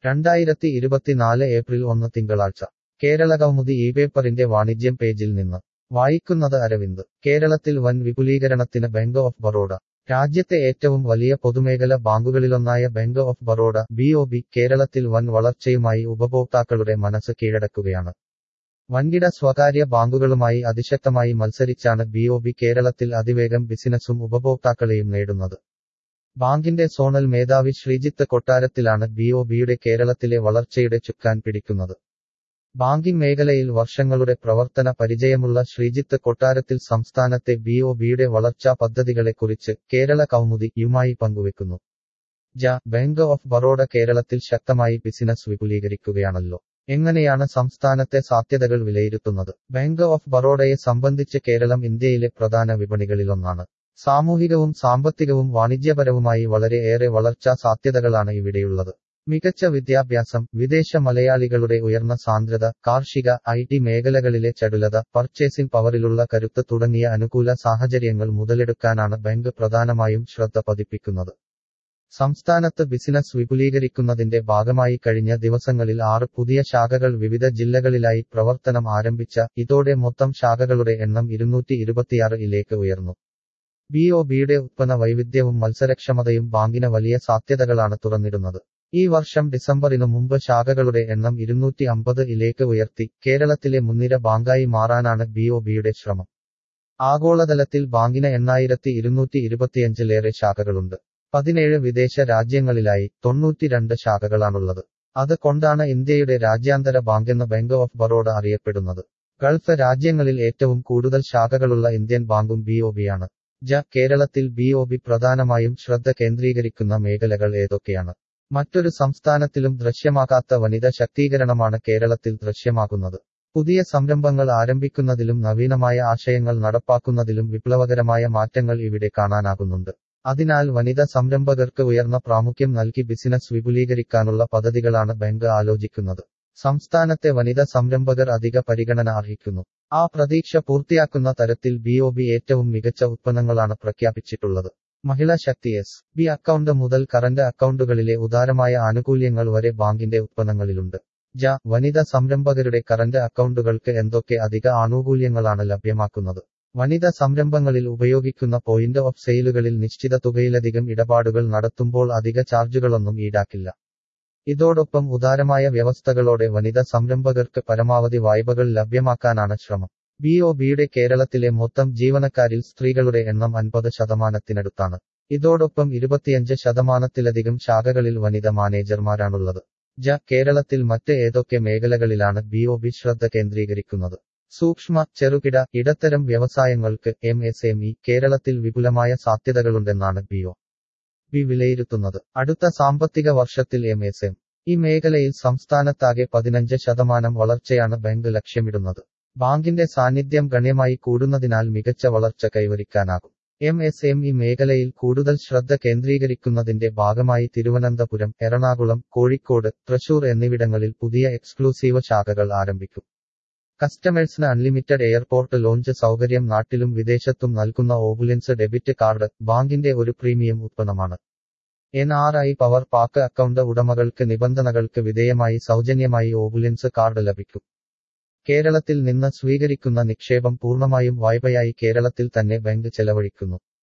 രണ്ടായിരത്തി ഇരുപത്തിനാല് ഏപ്രിൽ ഒന്ന് തിങ്കളാഴ്ച കേരളകൗമുദി ഈ പേപ്പറിന്റെ വാണിജ്യം പേജിൽ നിന്ന് വായിക്കുന്നത് അരവിന്ദ് കേരളത്തിൽ വൻ വിപുലീകരണത്തിന് ബാങ്ക് ഓഫ് ബറോഡ രാജ്യത്തെ ഏറ്റവും വലിയ പൊതുമേഖല ബാങ്കുകളിലൊന്നായ bank of Baroda B O B കേരളത്തിൽ വൻ വളർച്ചയുമായി ഉപഭോക്താക്കളുടെ മനസ്സ് കീഴടക്കുകയാണ് വൻകിട സ്വകാര്യ ബാങ്കുകളുമായി അതിശക്തമായി മത്സരിച്ചാണ് ബി ഒ ബി കേരളത്തിൽ അതിവേഗം ബിസിനസ്സും ഉപഭോക്താക്കളെയും നേടുന്നത് ബാങ്കിന്റെ സോണൽ മേധാവി ശ്രീജിത്ത് കൊട്ടാരത്തിലാണ് ബി ഒ ബിയുടെ കേരളത്തിലെ വളർച്ചയുടെ ചുക്കാൻ പിടിക്കുന്നത് ബാങ്കിംഗ് മേഖലയിൽ വർഷങ്ങളുടെ പ്രവർത്തന പരിചയമുള്ള ശ്രീജിത്ത് കൊട്ടാരത്തിൽ സംസ്ഥാനത്തെ ബി ഒ ബിയുടെ വളർച്ചാ പദ്ധതികളെക്കുറിച്ച് കേരള കൗമുദി യുമായി പങ്കുവെക്കുന്നു ജ ബാങ്ക് ഓഫ് ബറോഡ കേരളത്തിൽ ശക്തമായി ബിസിനസ് വിപുലീകരിക്കുകയാണല്ലോ എങ്ങനെയാണ് സംസ്ഥാനത്തെ സാധ്യതകൾ വിലയിരുത്തുന്നത് ബാങ്ക് ഓഫ് ബറോഡയെ സംബന്ധിച്ച് കേരളം ഇന്ത്യയിലെ പ്രധാന വിപണികളിലൊന്നാണ് സാമൂഹികവും സാമ്പത്തികവും വാണിജ്യപരവുമായി വളരെയേറെ വളർച്ചാ സാധ്യതകളാണ് ഇവിടെയുള്ളത് മികച്ച വിദ്യാഭ്യാസം വിദേശ മലയാളികളുടെ ഉയർന്ന സാന്ദ്രത കാർഷിക ഐ ടി മേഖലകളിലെ ചടുലത പർച്ചേസിംഗ് പവറിലുള്ള കരുത്ത് തുടങ്ങിയ അനുകൂല സാഹചര്യങ്ങൾ മുതലെടുക്കാനാണ് ബാങ്ക് പ്രധാനമായും ശ്രദ്ധ പതിപ്പിക്കുന്നത് സംസ്ഥാനത്ത് ബിസിനസ് വിപുലീകരിക്കുന്നതിന്റെ ഭാഗമായി കഴിഞ്ഞ ദിവസങ്ങളിൽ ആറ് പുതിയ ശാഖകൾ വിവിധ ജില്ലകളിലായി പ്രവർത്തനം ആരംഭിച്ച ഇതോടെ മൊത്തം ശാഖകളുടെ എണ്ണം ഇരുന്നൂറ്റി ഇരുപത്തിയാറ് ഇലേക്ക് ഉയർന്നു ബി ഒ ബിയുടെ ഉത്പന്ന വൈവിധ്യവും മത്സരക്ഷമതയും ബാങ്കിന് വലിയ സാധ്യതകളാണ് തുറന്നിടുന്നത് ഈ വർഷം ഡിസംബറിനു മുമ്പ് ശാഖകളുടെ എണ്ണം ഇരുന്നൂറ്റി അമ്പത് ഇലേക്ക് ഉയർത്തി കേരളത്തിലെ മുൻനിര ബാങ്കായി മാറാനാണ് ബി ഒ ബിയുടെ ശ്രമം ആഗോളതലത്തിൽ ബാങ്കിന് എണ്ണായിരത്തി ഇരുന്നൂറ്റി ഇരുപത്തിയഞ്ചിലേറെ ശാഖകളുണ്ട് പതിനേഴ് വിദേശ രാജ്യങ്ങളിലായി തൊണ്ണൂറ്റിരണ്ട് ശാഖകളാണുള്ളത് അത് കൊണ്ടാണ് ഇന്ത്യയുടെ രാജ്യാന്തര ബാങ്കെന്ന് ബാങ്ക് ഓഫ് ബറോഡ അറിയപ്പെടുന്നത് ഗൾഫ് രാജ്യങ്ങളിൽ ഏറ്റവും കൂടുതൽ ശാഖകളുള്ള ഇന്ത്യൻ ബാങ്കും ബി ഒ ബിയാണ് ജ കേരളത്തിൽ ബി ഒ ബി പ്രധാനമായും ശ്രദ്ധ കേന്ദ്രീകരിക്കുന്ന മേഖലകൾ ഏതൊക്കെയാണ് മറ്റൊരു സംസ്ഥാനത്തിലും ദൃശ്യമാകാത്ത വനിത ശക്തീകരണമാണ് കേരളത്തിൽ ദൃശ്യമാകുന്നത് പുതിയ സംരംഭങ്ങൾ ആരംഭിക്കുന്നതിലും നവീനമായ ആശയങ്ങൾ നടപ്പാക്കുന്നതിലും വിപ്ലവകരമായ മാറ്റങ്ങൾ ഇവിടെ കാണാനാകുന്നുണ്ട് അതിനാൽ വനിത സംരംഭകർക്ക് ഉയർന്ന പ്രാമുഖ്യം നൽകി ബിസിനസ് വിപുലീകരിക്കാനുള്ള പദ്ധതികളാണ് ബാങ്ക് ആലോചിക്കുന്നത് സംസ്ഥാനത്തെ വനിത സംരംഭകർ അധിക പരിഗണന അർഹിക്കുന്നു ആ പ്രതീക്ഷ പൂർത്തിയാക്കുന്ന തരത്തിൽ ബി ഒ ബി ഏറ്റവും മികച്ച ഉത്പന്നങ്ങളാണ് പ്രഖ്യാപിച്ചിട്ടുള്ളത് Mahila Shakti S B account മുതൽ കറന്റ് അക്കൗണ്ടുകളിലെ ഉദാരമായ ആനുകൂല്യങ്ങൾ വരെ ബാങ്കിന്റെ ഉത്പന്നങ്ങളിലുണ്ട് ജ വനിത സംരംഭകരുടെ കറന്റ് അക്കൗണ്ടുകൾക്ക് എന്തൊക്കെ അധിക ആനുകൂല്യങ്ങളാണ് ലഭ്യമാക്കുന്നത് വനിത സംരംഭങ്ങളിൽ ഉപയോഗിക്കുന്ന പോയിന്റ് ഓഫ് സെയിലുകളിൽ നിശ്ചിത തുകയിലധികം ഇടപാടുകൾ നടത്തുമ്പോൾ അധിക ചാർജുകളൊന്നും ഈടാക്കില്ല ഇതോടൊപ്പം ഉദാരമായ വ്യവസ്ഥകളോടെ വനിത സംരംഭകർക്ക് പരമാവധി വായ്പകൾ ലഭ്യമാക്കാനാണ് ശ്രമം ബി ഒ ബിയുടെ കേരളത്തിലെ മൊത്തം ജീവനക്കാരിൽ സ്ത്രീകളുടെ എണ്ണം അൻപത് ശതമാനത്തിനടുത്താണ് ഇതോടൊപ്പം ഇരുപത്തിയഞ്ച് ശതമാനത്തിലധികം ശാഖകളിൽ വനിത മാനേജർമാരാണുള്ളത് ജ കേരളത്തിൽ മറ്റ് ഏതൊക്കെ മേഖലകളിലാണ് ബി ഒ ബി ശ്രദ്ധ കേന്ദ്രീകരിക്കുന്നത് സൂക്ഷ്മ ചെറുകിട ഇടത്തരം വ്യവസായങ്ങൾക്ക് എം എസ് എം ഇ കേരളത്തിൽ വിപുലമായ സാധ്യതകളുണ്ടെന്നാണ് ബി ഒ ബി വിലയിരുത്തുന്നത് അടുത്ത സാമ്പത്തിക വർഷത്തിൽ എം എസ് എം ഈ മേഖലയിൽ സംസ്ഥാനത്താകെ പതിനഞ്ച് ശതമാനം വളർച്ചയാണ് ബാങ്ക് ലക്ഷ്യമിടുന്നത് ബാങ്കിന്റെ സാന്നിധ്യം ഗണ്യമായി കൂടുന്നതിനാൽ മികച്ച വളർച്ച കൈവരിക്കാനാകും എം എസ് എം ഇ മേഖലയിൽ കൂടുതൽ ശ്രദ്ധ കേന്ദ്രീകരിക്കുന്നതിന്റെ ഭാഗമായി തിരുവനന്തപുരം എറണാകുളം കോഴിക്കോട് തൃശൂർ എന്നിവിടങ്ങളിൽ പുതിയ എക്സ്ക്ലൂസീവ് ശാഖകൾ ആരംഭിക്കും കസ്റ്റമേഴ്സിന് അൺലിമിറ്റഡ് എയർപോർട്ട് ലോഞ്ച് സൗകര്യം നാട്ടിലും വിദേശത്തും നൽകുന്ന ഓബുലൻസ് ഡെബിറ്റ് കാർഡ് ബാങ്കിന്റെ ഒരു പ്രീമിയം ഉത്പന്നമാണ് N R I power pack account ഉടമകൾക്ക് നിബന്ധനകൾക്ക് വിധേയമായി സൗജന്യമായി ഓബുലൻസ് കാർഡ് ലഭിക്കും കേരളത്തിൽ നിന്ന് സ്വീകരിക്കുന്ന നിക്ഷേപം പൂർണ്ണമായും വായ്പയായി കേരളത്തിൽ തന്നെ ബാങ്ക് ചെലവഴിക്കുന്നു